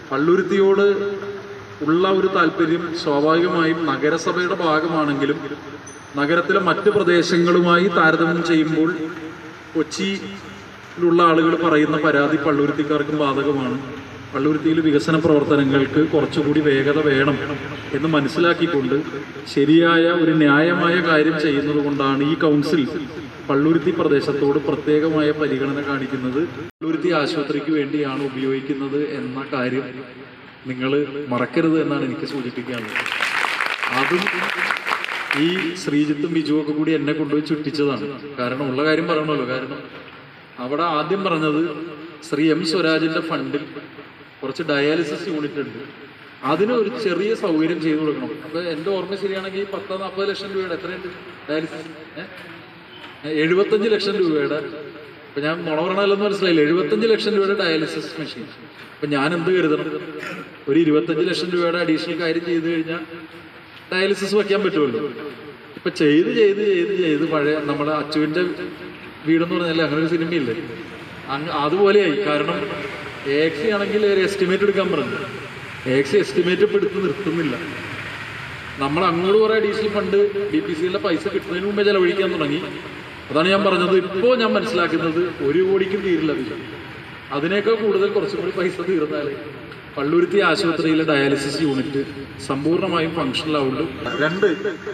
പള്ളുരുത്തിയോട് ഉള്ള ഒരു താല്പര്യം സ്വാഭാവികമായും നഗരസഭയുടെ ഭാഗമാണെങ്കിലും നഗരത്തിലെ മറ്റ് പ്രദേശങ്ങളുമായി താരതമ്യം ചെയ്യുമ്പോൾ കൊച്ചിയിലുള്ള ആളുകൾ പറയുന്ന പരാതി പള്ളുരുത്തിക്കാർക്കും ബാധകമാണ് പള്ളുരുത്തിയിൽ വികസന പ്രവർത്തനങ്ങൾക്ക് കുറച്ചുകൂടി വേഗത വേണം എന്ന് മനസ്സിലാക്കിക്കൊണ്ട് ശരിയായ ഒരു ന്യായമായ കാര്യം ചെയ്യുന്നത് കൊണ്ടാണ് ഈ കൗൺസിൽ പള്ളുരുത്തി പ്രദേശത്തോട് പ്രത്യേകമായ പരിഗണന കാണിക്കുന്നത് പള്ളുരുത്തി ആശുപത്രിക്ക് വേണ്ടിയാണ് ഉപയോഗിക്കുന്നത് എന്ന കാര്യം നിങ്ങൾ മറക്കരുത് എന്നാണ് എനിക്ക് സൂചിപ്പിക്കാനുള്ളത് അതും ഈ ശ്രീജിത്തും ബിജുവും ഒക്കെ കൂടി എന്നെ കൊണ്ടുപോയി ചുറ്റിച്ചതാണ് കാരണം ഉള്ള കാര്യം പറയണമല്ലോ കാരണം അവിടെ ആദ്യം പറഞ്ഞത് ശ്രീ എം സ്വരാജിന്റെ ഫണ്ടിൽ കുറച്ച് ഡയാലിസിസ് യൂണിറ്റ് ഉണ്ട് അതിന് ഒരു ചെറിയ സൗകര്യം ചെയ്തു കൊടുക്കണം അപ്പൊ എന്റെ ഓർമ്മ ശരിയാണെങ്കിൽ പത്ത് നാൽപ്പത് ലക്ഷം രൂപയുടെ എത്രയുണ്ട് ഡയാലിസിസ് എഴുപത്തഞ്ച് ലക്ഷം രൂപയുടെ ഇപ്പൊ ഞാൻ നുണ പറയണല്ലെന്ന് മനസ്സിലായില്ല എഴുപത്തഞ്ച് ലക്ഷം രൂപയുടെ ഡയാലിസിസ് മെഷീൻ അപ്പൊ ഞാൻ എന്ത് കരുതണം ഒരു ഇരുപത്തഞ്ച് ലക്ഷം രൂപയുടെ അഡീഷണൽ കാര്യം ചെയ്തു കഴിഞ്ഞാൽ ഡയാലിസിസ് വെക്കാൻ പറ്റുമല്ലോ ഇപ്പൊ ചെയ്ത് ചെയ്ത് ചെയ്ത് ചെയ്ത് പഴയ നമ്മുടെ അച്ചുവിന്റെ വീടെന്ന് പറഞ്ഞാൽ അങ്ങനെ ഒരു സിനിമയില്ലേ അങ്ങ് അതുപോലെയായി കാരണം എക്സി ആണെങ്കിൽ ഒരു എസ്റ്റിമേറ്റ് എടുക്കാൻ പറഞ്ഞു എക്സി എസ്റ്റിമേറ്റ് ഇപ്പൊ എടുത്ത് നിർത്തുന്നില്ല നമ്മൾ അങ്ങോട്ട് കുറെ അഡീഷണൽ ഫണ്ട് ബി പി സിയിലെ പൈസ കിട്ടുന്നതിന് മുമ്പേ ചെലവഴിക്കാൻ തുടങ്ങി അതാണ് ഞാൻ പറഞ്ഞത് ഇപ്പോൾ ഞാൻ മനസ്സിലാക്കുന്നത് ഒരു കോടിക്കും തീരില്ല അത് അതിനേക്കാൾ കൂടുതൽ കുറച്ചും കൂടി പൈസ തീർന്നാൽ പള്ളുരുത്തി ആശുപത്രിയിലെ ഡയാലിസിസ് യൂണിറ്റ് സമ്പൂർണ്ണമായും ഫങ്ഷണൽ ആവുന്നുണ്ട് രണ്ട്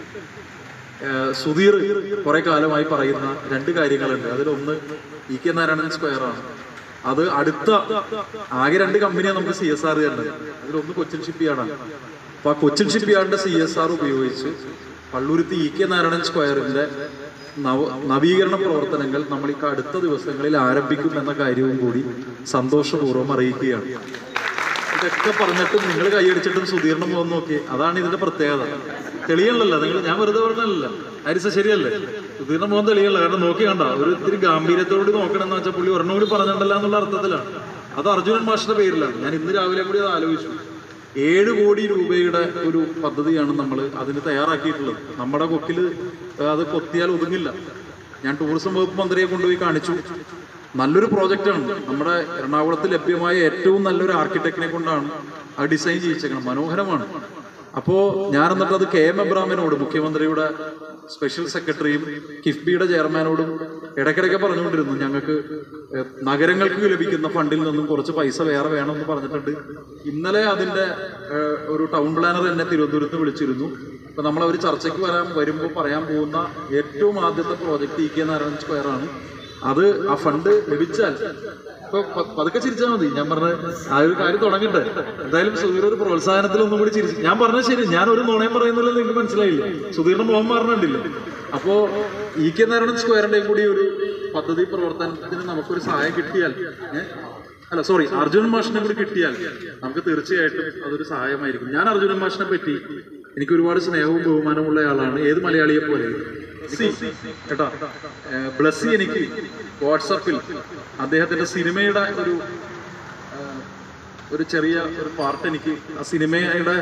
ഏഹ് സുധീർ കുറെ കാലമായി പറയുന്ന രണ്ട് കാര്യങ്ങളുണ്ട് അതിലൊന്ന് ഇ കെ നാരായണൻ സ്ക്വയർ ആണ് അത് അടുത്ത ആകെ രണ്ട് കമ്പനിയാണ് നമുക്ക് സി എസ് ആർ തന്നെ അതിലൊന്ന് കൊച്ചിൻ ഷിപ്പ് യാർഡാണ് അപ്പൊ ആ കൊച്ചിൻ ഷിപ്പ് യാർഡിന്റെ സി എസ് ആർ ഉപയോഗിച്ച് പള്ളൂരുത്തി ഇ കെ നാരായണൻ സ്ക്വയറിന്റെ നവ നവീകരണ പ്രവർത്തനങ്ങൾ നമ്മൾ ഈ അടുത്ത ദിവസങ്ങളിൽ ആരംഭിക്കും എന്ന കാര്യവും കൂടി സന്തോഷപൂർവ്വം അറിയിക്കുകയാണ് ഇതൊക്കെ പറഞ്ഞിട്ട് നിങ്ങൾ കൈയടിച്ചിട്ടും സുധീറിന് മുഖം നോക്കി അതാണ് ഇതിന്റെ പ്രത്യേകത തെളിയണല്ലോ നിങ്ങൾ ഞാൻ വെറുതെ പറഞ്ഞല്ല ഹരിസ ശരിയല്ലേ സുധീറിന്റെ മുഖം തെളിയല്ല കാരണം നോക്കി കണ്ട ഒരു ഇത്തിരി ഗാംഭീര്യത്തോട് നോക്കണം എന്ന് വെച്ചാൽ പുള്ളി ഒരെണ്ണം കൂടി പറഞ്ഞിട്ടല്ല എന്നുള്ള അർത്ഥത്തിലാണ് അത് അർജുനൻ മാഷിന്റെ പേരിലാണ് ഞാൻ ഇന്ന് രാവിലെ കൂടി അത് ആലോചിച്ചു ഏഴ് കോടി രൂപയുടെ ഒരു പദ്ധതിയാണ് നമ്മൾ അതിന് തയ്യാറാക്കിയിട്ടുള്ളത് നമ്മുടെ കൊക്കില് അത് കൊത്തിയാൽ ഒതുങ്ങില്ല ഞാൻ ടൂറിസം വകുപ്പ് മന്ത്രിയെ കൊണ്ടുപോയി കാണിച്ചു നല്ലൊരു പ്രോജക്റ്റാണ് നമ്മുടെ എറണാകുളത്ത് ലഭ്യമായ ഏറ്റവും നല്ലൊരു ആർക്കിടെക്റ്റിനെ കൊണ്ടാണ് അത് ഡിസൈൻ ചെയ്യിച്ചേക്കണം മനോഹരമാണ് അപ്പോ ഞാൻ എന്നിട്ട് അത് കെ എം എബ്രാമിനോട് മുഖ്യമന്ത്രിയുടെ സ്പെഷ്യൽ സെക്രട്ടറിയും കിഫ്ബിയുടെ ചെയർമാനോടും ഇടയ്ക്കിടയ്ക്ക് പറഞ്ഞുകൊണ്ടിരുന്നു ഞങ്ങൾക്ക് ഏഹ്, നഗരങ്ങൾക്ക് ലഭിക്കുന്ന ഫണ്ടിൽ നിന്നും കുറച്ച് പൈസ വേറെ വേണമെന്ന് പറഞ്ഞിട്ടുണ്ട് ഇന്നലെ അതിന്റെ ഏഹ്, ഒരു ടൗൺ പ്ലാനർ എന്നെ തിരുവനന്തപുരത്ത് വിളിച്ചിരുന്നു അപ്പൊ നമ്മൾ അവർ ചർച്ചയ്ക്ക് വരാൻ വരുമ്പോൾ പറയാൻ പോകുന്ന ഏറ്റവും ആദ്യത്തെ project E K Narayanan square ആണ് അത് ആ ഫണ്ട് ലഭിച്ചാൽ ഇപ്പൊ പ- പതുക്കെ ചിരിച്ചാൽ മതി ഞാൻ പറഞ്ഞ ആ ഒരു കാര്യം തുടങ്ങട്ടെ എന്തായാലും സുധീർ ഒരു പ്രോത്സാഹനത്തിൽ ഒന്നും കൂടി ചിരിച്ചു ഞാൻ പറഞ്ഞത് ശരി ഞാൻ ഒരു നുണയം പറയുന്നില്ല നിങ്ങൾക്ക് മനസ്സിലായില്ലേ സുധീറിന്റെ മുഖം മാറണുണ്ടില്ല അപ്പോ ഇ കെ നാരായണൻ സ്ക്വയറിന്റെയും കൂടി ഒരു പദ്ധതി പ്രവർത്തനത്തിന് നമുക്കൊരു സഹായം കിട്ടിയാൽ ഏ? അല്ല സോറി അർജുനൻ മാഷിനെ കൂടി കിട്ടിയാൽ നമുക്ക് തീർച്ചയായിട്ടും അതൊരു സഹായമായിരിക്കും ഞാൻ അർജുനൻ മാഷിനെ പറ്റി എനിക്ക് ഒരുപാട് സ്നേഹവും ബഹുമാനമുള്ള ആളാണ് ഏത് മലയാളിയെ പോലെ സി കേട്ടോ ഏഹ് ബ്ലസ്സി എനിക്ക് വാട്സപ്പിൽ അദ്ദേഹത്തിന്റെ സിനിമയുടെ ഒരു ഏഹ് ഒരു ചെറിയ ഒരു പാർട്ട് എനിക്ക് ആ സിനിമയുടെ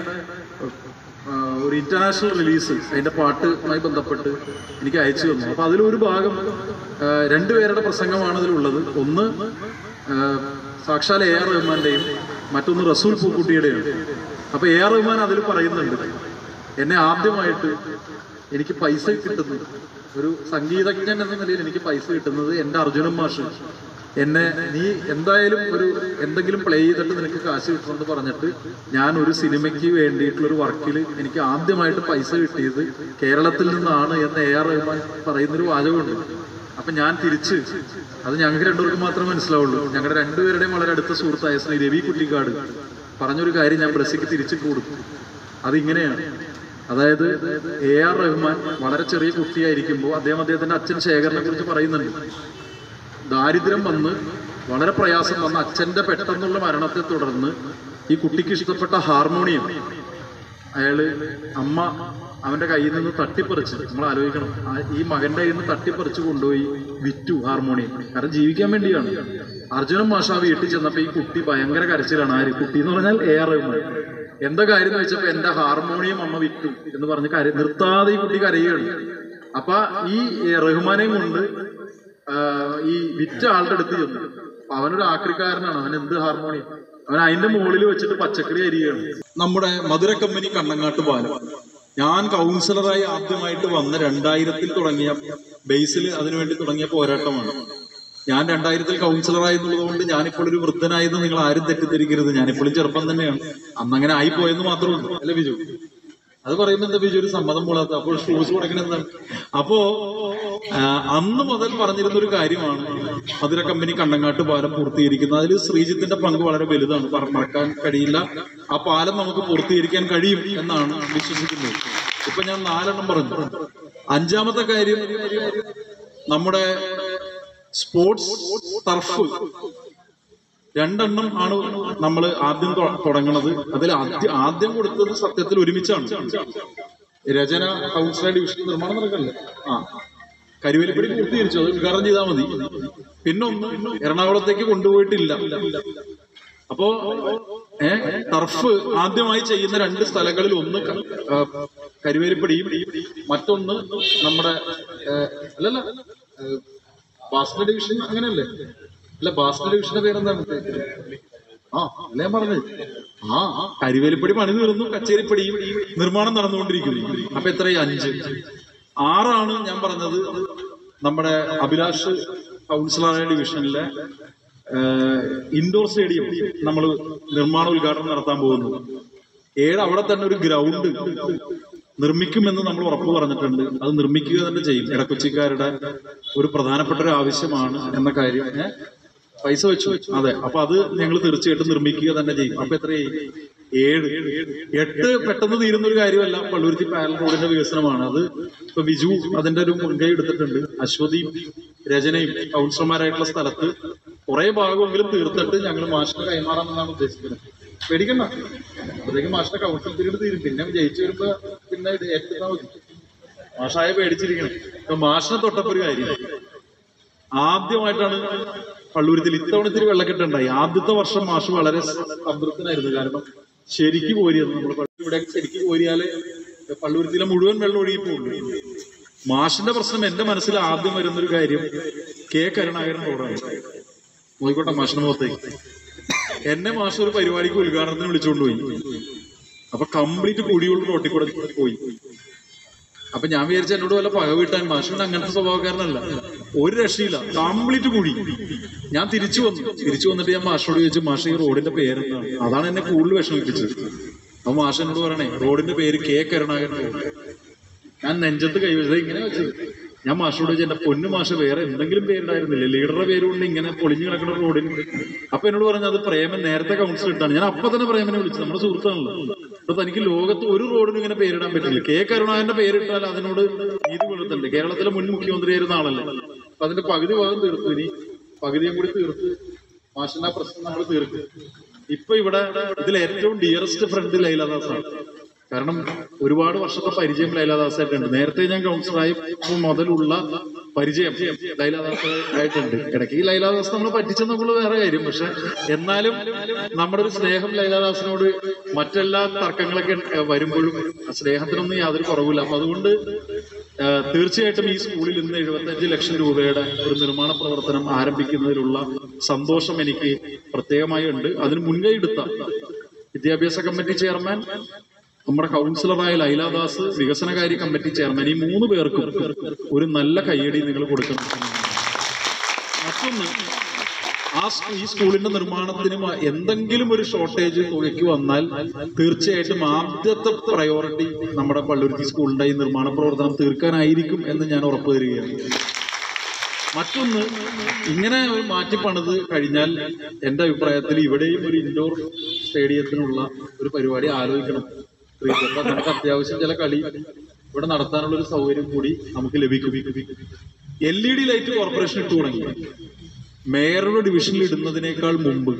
ഏഹ് ഒരു ഇന്റർനാഷണൽ റിലീസ് അതിന്റെ പാട്ടുമായി ബന്ധപ്പെട്ട് എനിക്ക് അയച്ചു തന്നു അപ്പൊ അതിലൊരു ഭാഗം ഏഹ് രണ്ടുപേരുടെ പ്രസംഗമാണ് അതിലുള്ളത് ഒന്ന് ഏഹ് സാക്ഷാൽ എ ആർ റഹ്മാന്റെയും മറ്റൊന്ന് റസൂൽ പൂക്കുട്ടിയുടെയാണ് അപ്പൊ എ ആർ റഹ്മാൻ അതിൽ പറയുന്നുണ്ട് എന്നെ ആദ്യമായിട്ട് എനിക്ക് പൈസ കിട്ടുന്നത് ഒരു സംഗീതജ്ഞൻ എന്ന നിലയിൽ എനിക്ക് പൈസ കിട്ടുന്നത് എൻ്റെ അർജുനൻ മാഷ് എന്നെ നീ എന്തായാലും ഒരു എന്തെങ്കിലും പ്ലേ ചെയ്തിട്ട് നിനക്ക് കാശ് കിട്ടുമെന്ന് പറഞ്ഞിട്ട് ഞാൻ ഒരു സിനിമയ്ക്ക് വേണ്ടിയിട്ടുള്ള ഒരു വർക്കിൽ എനിക്ക് ആദ്യമായിട്ട് പൈസ കിട്ടിയത് കേരളത്തിൽ നിന്നാണ് എന്ന് എ ആർ റഹ്മാൻ പറയുന്നൊരു വാചകമുണ്ട് അപ്പൊ ഞാൻ തിരിച്ച് അത് ഞങ്ങൾക്ക് രണ്ടുപേർക്ക് മാത്രമേ മനസ്സിലാവുള്ളൂ ഞങ്ങളുടെ രണ്ടുപേരുടെയും വളരെ അടുത്ത സുഹൃത്തായ ശ്രീ രവി കുട്ടിക്കാട് പറഞ്ഞൊരു കാര്യം ഞാൻ ബ്രസിക്ക് തിരിച്ചു കൊടുത്തു അതിങ്ങനെയാണ് അതായത് എ ആർ റഹ്മാൻ വളരെ ചെറിയ കുട്ടിയായിരിക്കുമ്പോൾ അദ്ദേഹം അദ്ദേഹത്തിന്റെ അച്ഛൻ ശേഖരനെ കുറിച്ച് പറയുന്നുണ്ട് ദാരിദ്ര്യം വന്ന് വളരെ പ്രയാസം വന്ന അച്ഛന്റെ പെട്ടെന്നുള്ള മരണത്തെ തുടർന്ന് ഈ കുട്ടിക്ക് ഇഷ്ടപ്പെട്ട ഹാർമോണിയം അയാള് അമ്മ അവന്റെ കയ്യിൽ നിന്ന് തട്ടിപ്പറിച്ച് നമ്മൾ ആലോചിക്കണം ആ ഈ മകന്റെ കയ്യിൽ നിന്ന് തട്ടിപ്പറിച്ച് കൊണ്ടുപോയി വിറ്റു ഹാർമോണിയം കാരണം ജീവിക്കാൻ വേണ്ടിയാണ് അർജുനൻ മാഷ ആ വീട്ടിൽ ചെന്നപ്പോ ഈ കുട്ടി ഭയങ്കര കരച്ചിലാണ് ആര് കുട്ടി എന്ന് പറഞ്ഞാൽ എ ആർ റഹ്മാൻ എന്താ കാര്യം എന്ന് വെച്ചപ്പോ എന്റെ ഹാർമോണിയം അമ്മ വിറ്റു എന്ന് പറഞ്ഞ് കര നിർത്താതെ ഈ കുട്ടി കരയുകയാണ് അപ്പൊ ഈ റഹ്മാനെയും കൊണ്ട് ആ, ഈ വിറ്റ ആളുടെ അടുത്ത് ചെന്നു അപ്പൊ അവനൊരു ആക്രിക്കാരനാണ് അവൻ എന്ത് ഹാർമോണിയം അവൻ അതിന്റെ മുകളിൽ വെച്ചിട്ട് പച്ചക്കറി അരിയാണ് നമ്മുടെ മധുര കമ്പനി കണ്ണങ്ങാട്ട് പാലം ഞാൻ കൗൺസിലറായി ആദ്യമായിട്ട് വന്ന രണ്ടായിരത്തിൽ തുടങ്ങിയ ബേസിൽ അതിനുവേണ്ടി തുടങ്ങിയ പോരാട്ടമാണ് ഞാൻ രണ്ടായിരത്തിൽ കൗൺസിലറായി എന്നുള്ളത് കൊണ്ട് ഞാനിപ്പോൾ ഒരു വൃദ്ധനായെന്ന് നിങ്ങൾ ആരും തെറ്റിദ്ധരിക്കരുത് ഞാനിപ്പോഴും ചെറുപ്പം തന്നെയാണ് അന്നങ്ങനെ ആയി പോയെന്ന് മാത്രമേ ഉള്ളൂ അല്ലേ ബിജു അത് പറയുമ്പോ എന്താ ബിജു ഒരു സമ്മതം പോലാത്ത അപ്പോൾ ഷൂസ് കൊടുക്കണ എന്താണ് അപ്പോ ആ, അന്ന് മുതൽ പറഞ്ഞിരുന്ന ഒരു കാര്യമാണ് മധുര കമ്പനി കണ്ടങ്ങാട്ട് പാലം പൂർത്തീകരിക്കുന്നത് അതിൽ ശ്രീജിത്തിന്റെ പങ്ക് വളരെ വലുതാണ് പറ- മറക്കാൻ കഴിയില്ല ആ പാലം നമുക്ക് പൂർത്തീകരിക്കാൻ കഴിയും എന്നാണ് വിശ്വസിക്കുന്നത് ഇപ്പൊ ഞാൻ നാലെണ്ണം പറഞ്ഞു അഞ്ചാമത്തെ കാര്യം നമ്മുടെ സ്പോർട്സ് ടർഫ് രണ്ടെണ്ണം ആണ് നമ്മൾ ആദ്യം തൊ- തുടങ്ങണത് അതിൽ ആദ്യം ആദ്യം കൊടുത്തത് സത്യത്തിൽ ഒരുമിച്ചാണ് രചന കൗൺസിലർ ഡിവിഷൻ നിർമ്മാണം നടക്കല്ലേ ആ കരുവേലിപ്പടി പൂർത്തീകരിച്ചു അത് ഉദ്ഘാടനം ചെയ്താൽ മതി പിന്നെ ഒന്ന് എറണാകുളത്തേക്ക് കൊണ്ടുപോയിട്ടില്ല അപ്പോ ഏ ടർഫ് ആദ്യമായി ചെയ്യുന്ന രണ്ട് സ്ഥലങ്ങളിൽ ഒന്ന് ക- ആ, കരുവേലിപ്പടിയും മറ്റൊന്ന് നമ്മുടെ ഏ, അല്ലല്ല ഏ, ബാസ്കറ്റ് ഡിവിഷൻ അങ്ങനെയല്ലേ അല്ല ബാസ്കറ്റ് ഡിവിഷന്റെ പേരെന്താണ് ആ അല്ലേ ഞാൻ പറഞ്ഞത് ആ കരിവേലിപ്പടി പണി തീർന്നു കച്ചേരിപ്പടിയും നിർമ്മാണം നടന്നുകൊണ്ടിരിക്കുന്നു അപ്പൊ എത്രയായി അഞ്ച് ആറാണ് ഞാൻ പറഞ്ഞത് നമ്മുടെ അഭിലാഷ് കൗൺസിലറായ ഡിവിഷനിലെ ഇൻഡോർ സ്റ്റേഡിയം നമ്മൾ നിർമ്മാണ ഉദ്ഘാടനം നടത്താൻ പോകുന്നു ഏഴ് അവിടെ തന്നെ ഒരു ഗ്രൗണ്ട് നിർമ്മിക്കുമെന്ന് നമ്മൾ ഉറപ്പ് പറഞ്ഞിട്ടുണ്ട് അത് നിർമ്മിക്കുക തന്നെ ചെയ്യും ഇടക്കൊച്ചിക്കാരുടെ ഒരു പ്രധാനപ്പെട്ട ഒരു ആവശ്യമാണ് എന്ന കാര്യം ഏ? പൈസ വെച്ചു അതെ അപ്പൊ അത് ഞങ്ങൾ തീർച്ചയായിട്ടും നിർമ്മിക്കുക തന്നെ ചെയ്യും അപ്പൊ എത്രയായി ഏഴ് എട്ട് പെട്ടെന്ന് തീരുന്ന ഒരു കാര്യമല്ല പള്ളുരുത്തി പാരൽ റോഡിന്റെ വികസനമാണ് അത് ഇപ്പൊ ബിജു അതിന്റെ ഒരു മുൻകൈ എടുത്തിട്ടുണ്ട് അശ്വതിയും രചനയും കൗൺസിലർമാരായിട്ടുള്ള സ്ഥലത്ത് കുറെ ഭാഗമെങ്കിലും തീർത്തിട്ട് ഞങ്ങൾ മാഷിന് കൈമാറാമെന്നാണ് ഉദ്ദേശിക്കുന്നത് പേടിക്കണ്ട അപ്പോഴത്തേക്കും മാഷിന്റെ കൗൺസിൽ പീരീഡ് തീരും പിന്നെ ജയിച്ചു വരുമ്പോ പിന്നെ ഇത് ഏറ്റെടുത്താൽ മതി മാഷായ പേടിച്ചിരിക്കണേ ഇപ്പൊ മാഷിനെ തൊട്ടപ്പോ ഒരു കാര്യം ആദ്യമായിട്ടാണ് പള്ളൂരത്തിൽ ഇത്തവണ ഇത്തിരി വെള്ളക്കെട്ടുണ്ടായി ആദ്യത്തെ വർഷം മാഷ് വളരെ സംതൃപ്തനായിരുന്നു കാരണം ശരിക്ക് കോരിയത് നമ്മൾ ഇവിടെ ശരിക്ക് കോരിയാല് പള്ളൂരത്തിലെ മുഴുവൻ വെള്ളം ഒഴുകി പോകുള്ളൂ മാഷിന്റെ പ്രശ്നം എന്റെ മനസ്സിൽ ആദ്യം വരുന്ന ഒരു കാര്യം കെ കരുണാകരൻ റോഡാണ് നോയിക്കോട്ടെ മാഷിന്റെ മുഖത്തേക്ക് എന്നെ മാഷ് ഒരു പരിപാടിക്ക് ഉദ്ഘാടനത്തിന് വിളിച്ചുകൊണ്ട് പോയി അപ്പൊ കംപ്ലീറ്റ് കുടിയുള്ള റോട്ടിൽ കൂടെ പോയി അപ്പൊ ഞാൻ വിചാരിച്ച എന്നോട് വല്ല പക വീട്ടാൻ മാഷിന് അങ്ങനത്തെ സ്വഭാവക്കാരനല്ല ഒരു രക്ഷയില്ല കംപ്ലീറ്റ് കൂടി ഞാൻ തിരിച്ചു വന്നു തിരിച്ചു വന്നിട്ട് ഞാൻ മാഷിനോട് ചോദിച്ചു മാഷ ഈ റോഡിന്റെ പേരെന്താണ് അതാണ് എന്നെ കൂടുതൽ വിഷമിപ്പിച്ചത് അപ്പൊ മാഷ് എന്നോട് പറയണേ റോഡിന്റെ പേര് കെ കരുണാകരൻ റോഡ് ഞാൻ നെഞ്ചത്ത് കൈവച്ചത് ഇങ്ങനെ വെച്ചത് ഞാൻ മാഷോട് ചോദിച്ചു എന്റെ പൊന്നു മാഷ വേറെ എന്തെങ്കിലും പേരുണ്ടായിരുന്നില്ല ലീഡറുടെ പേരുകൊണ്ട് ഇങ്ങനെ പൊളിഞ്ഞു കിടക്കുന്ന റോഡിന് അപ്പൊ എന്നോട് പറഞ്ഞു അത് പ്രേമൻ നേരത്തെ കൗൺസിൽ ഇട്ടാണ് ഞാൻ അപ്പൊ തന്നെ പ്രേമനെ വിളിച്ചു നമ്മുടെ സുഹൃത്താണല്ലോ അപ്പൊ തനിക്ക് ലോകത്ത് ഒരു റോഡിനും ഇങ്ങനെ പേരിടാൻ പറ്റില്ല കെ കരുണാകരന്റെ പേരിട്ടാൽ അതിനോട് നീതി പുലർത്തണ്ട് കേരളത്തിലെ മുൻ മുഖ്യമന്ത്രിയായിരുന്ന ആളല്ലേ അപ്പൊ അതിന്റെ പകുതി ഭാഗം തീർത്തു ഇനി പകുതിയും കൂടി തീർത്ത് മാഷിന്റെ ആ പ്രശ്നം നമ്മൾ തീർക്കും ഇപ്പൊ ഇവിടെ ഇതിൽ ഏറ്റവും ഡിയറസ്റ്റ് ഫ്രണ്ട് ലൈലാദാസാണ് കാരണം ഒരുപാട് വർഷത്തെ പരിചയം ലൈലാദാസായിട്ടുണ്ട് നേരത്തെ ഞാൻ കൗൺസിലറായി മുതലുള്ള പരിചയം ലൈലാദാസ് ആയിട്ടുണ്ട് ഇടയ്ക്ക് ഈ ലൈലാദാസ് നമ്മൾ പറ്റിച്ചെന്നുള്ള വേറെ കാര്യം പക്ഷെ എന്നാലും നമ്മുടെ ഒരു സ്നേഹം ലൈലാദാസിനോട് മറ്റെല്ലാ തർക്കങ്ങളൊക്കെ ഏഹ്, വരുമ്പോഴും ആ സ്നേഹത്തിനൊന്നും യാതൊരു കുറവില്ല അപ്പൊ അതുകൊണ്ട് ഏഹ്, തീർച്ചയായിട്ടും ഈ സ്കൂളിൽ ഇന്ന് എഴുപത്തഞ്ച് ലക്ഷം രൂപയുടെ ഒരു നിർമ്മാണ പ്രവർത്തനം ആരംഭിക്കുന്നതിലുള്ള സന്തോഷം എനിക്ക് പ്രത്യേകമായി ഉണ്ട് അതിന് മുൻകൈ എടുത്ത വിദ്യാഭ്യാസ കമ്മിറ്റി ചെയർമാൻ നമ്മുടെ കൗൺസിലറായ ലൈലാദാസ് വികസനകാര്യ കമ്മിറ്റി ചെയർമാൻ ഈ മൂന്ന് പേർക്കും ഒരു നല്ല കയ്യടി നിങ്ങൾ കൊടുക്കണം മറ്റൊന്ന് ആ സ്കൂ- ഈ സ്കൂളിന്റെ നിർമ്മാണത്തിന് മ- എന്തെങ്കിലും ഒരു ഷോർട്ടേജ് തുകയ്ക്ക് വന്നാൽ തീർച്ചയായിട്ടും ആദ്യത്തെ പ്രയോറിറ്റി നമ്മുടെ പള്ളുരുത്തി സ്കൂളിന്റെ ഈ നിർമ്മാണ പ്രവർത്തനം തീർക്കാനായിരിക്കും എന്ന് ഞാൻ ഉറപ്പു തരികയാണ് മറ്റൊന്ന് ഇങ്ങനെ ഒരു മാറ്റി പണിത് കഴിഞ്ഞാൽ എന്റെ അഭിപ്രായത്തിൽ ഇവിടെയും ഒരു ഇൻഡോർ സ്റ്റേഡിയത്തിനുള്ള ഒരു പരിപാടി ആലോചിക്കണം അപ്പൊ നമുക്ക് അത്യാവശ്യം ചില കളി ഇവിടെ നടത്താനുള്ള ഒരു സൗകര്യം കൂടി നമുക്ക് ലഭിക്കും L E D light corporation ഇട്ടു തുടങ്ങി മേയറുടെ ഡിവിഷനിൽ ഇടുന്നതിനേക്കാൾ മുമ്പ്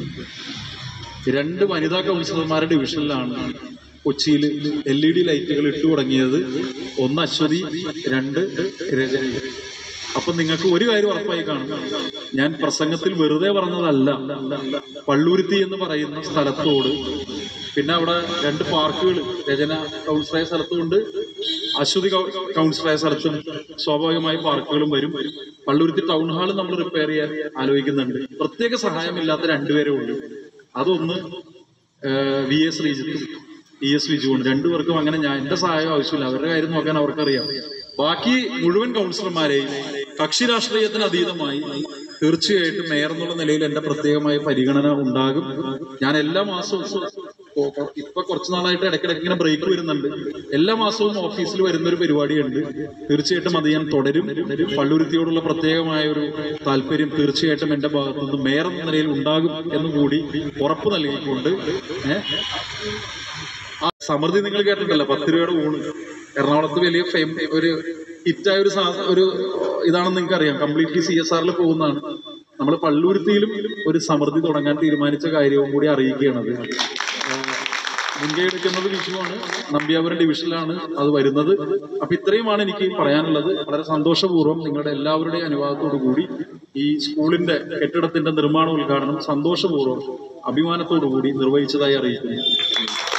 രണ്ട് വനിതാ കൗൺസിലർമാരുടെ ഡിവിഷനിലാണ് കൊച്ചിയിൽ എൽ ഇ ഡി ലൈറ്റുകൾ ഇട്ടു തുടങ്ങിയത് ഒന്ന് അശ്വതി രണ്ട് രജനി അപ്പൊ നിങ്ങൾക്ക് ഒരു കാര്യം ഉറപ്പായി കാണും ഞാൻ പ്രസംഗത്തിൽ വെറുതെ പറഞ്ഞതല്ല പള്ളൂരുത്തി എന്ന് പറയുന്ന സ്ഥലത്തോട് പിന്നെ അവിടെ രണ്ട് പാർക്കുകൾ രചന കൗൺസിലായ സ്ഥലത്തുമുണ്ട് അശ്വതി കൗ- കൗൺസിലായ സ്ഥലത്തും സ്വാഭാവികമായി പാർക്കുകളും വരും പള്ളൂരുത്തി ടൗൺ ഹാൾ നമ്മൾ റിപ്പയർ ചെയ്യാൻ ആലോചിക്കുന്നുണ്ട് പ്രത്യേക സഹായമില്ലാത്ത രണ്ടുപേരേ ഉള്ളൂ അതൊന്ന് വി എസ് ശ്രീജിത്തും ഇ എസ് വിജുവും രണ്ടുപേർക്കും അങ്ങനെ ഞാൻ എന്റെ സഹായം ആവശ്യമില്ല അവരുടെ കാര്യം നോക്കാൻ അവർക്കറിയാം ബാക്കി മുഴുവൻ കൗൺസിലർമാരെയും കക്ഷി രാഷ്ട്രീയത്തിന് അതീതമായി തീർച്ചയായിട്ടും മേയർ എന്നുള്ള നിലയിൽ എന്റെ പ്രത്യേകമായ പരിഗണന ഉണ്ടാകും ഞാൻ എല്ലാ മാസവും ഇപ്പൊ- ഇപ്പൊ- ഇപ്പൊ കുറച്ച് നാളായിട്ട് ഇടയ്ക്കിടയ്ക്ക് ഇങ്ങനെ ബ്രേക്ക് വരുന്നുണ്ട് എല്ലാ മാസവും ഓഫീസിൽ വരുന്ന ഒരു പരിപാടിയുണ്ട് തീർച്ചയായിട്ടും അത് ഞാൻ തുടരും പള്ളുരുത്തിയോടുള്ള പ്രത്യേകമായ ഒരു താല്പര്യം തീർച്ചയായിട്ടും എന്റെ ഭാഗത്തു നിന്ന് മേയർ എന്ന നിലയിൽ ഉണ്ടാകും എന്ന് കൂടി ഉറപ്പ് നൽകിക്കൊണ്ട് ഏഹ് ആ സമൃദ്ധി നിങ്ങൾ കേട്ടിട്ടല്ല പത്ത് രൂപയുടെ ഊണ് എറണാകുളത്ത് വലിയ ഫെയിം ഒരു ഹിറ്റായ ഒരു സാ- ഒരു ഇതാണെന്ന് നിങ്ങൾക്ക് അറിയാം കംപ്ലീറ്റ്ലി സി എസ് ആറിൽ പോകുന്നതാണ് നമ്മൾ പള്ളൂരുത്തിയിലും ഒരു സമൃദ്ധി തുടങ്ങാൻ തീരുമാനിച്ച കാര്യവും കൂടി അറിയിക്കുകയാണത് മുൻകൈ എടുക്കുന്നത് വിഷുവാണ് നമ്പ്യാപുരം ഡിവിഷനിലാണ് അത് വരുന്നത് അപ്പൊ ഇത്രയുമാണ് എനിക്ക് പറയാനുള്ളത് വളരെ സന്തോഷപൂർവ്വം നിങ്ങളുടെ എല്ലാവരുടെയും അനുവാദത്തോടു കൂടി ഈ സ്കൂളിന്റെ കെട്ടിടത്തിന്റെ നിർമ്മാണ ഉദ്ഘാടനം സന്തോഷപൂർവ്വം അഭിമാനത്തോടു കൂടി നിർവഹിച്ചതായി അറിയിക്കുന്നു